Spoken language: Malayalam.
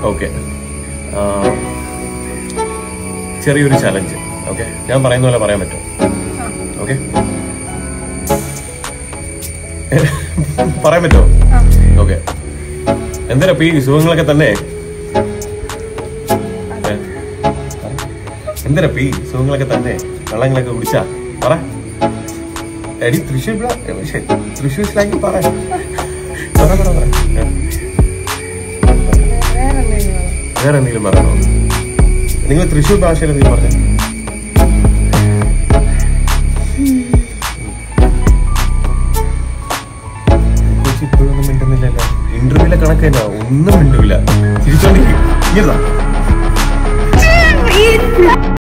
ഓക്കെ ചെറിയൊരു ചലഞ്ച് ഓക്കെ ഞാൻ പറയുന്ന പോലെ പറയാൻ പറ്റും ഓക്കെ പറയാൻ പറ്റുമോ ഓക്കെ എന്തിനാ ഈ സുഖങ്ങളൊക്കെ തന്നെ ഏ? എന്തിനാ ഈ സുഖങ്ങളൊക്കെ തന്നെ വെള്ളങ്ങളൊക്കെ കുടിച്ചാ പറ എടി തൃശ്ശൂർ ബ്ലാ- ഏ, ശ്ശെ, തൃശ്ശൂർ സ്ലാങ്ങിൽ പറ പറ പറ പറ ഏ. വേറെ എന്തെങ്കിലും വേറെ എന്തെങ്കിലും പറയണോ നിങ്ങൾ തൃശ്ശൂർ ഭാഷയിൽ എന്തെങ്കിലും പറഞ്ഞു ഇപ്പോഴൊന്നും മിണ്ടുന്നില്ലല്ലോ ഇന്റർവ്യൂലെ കണക്ക് തന്നെ ഒന്നും മിണ്ടൂല ചിരിച്ചോണ്ടിരിക്കും ഇങ്ങനെതാ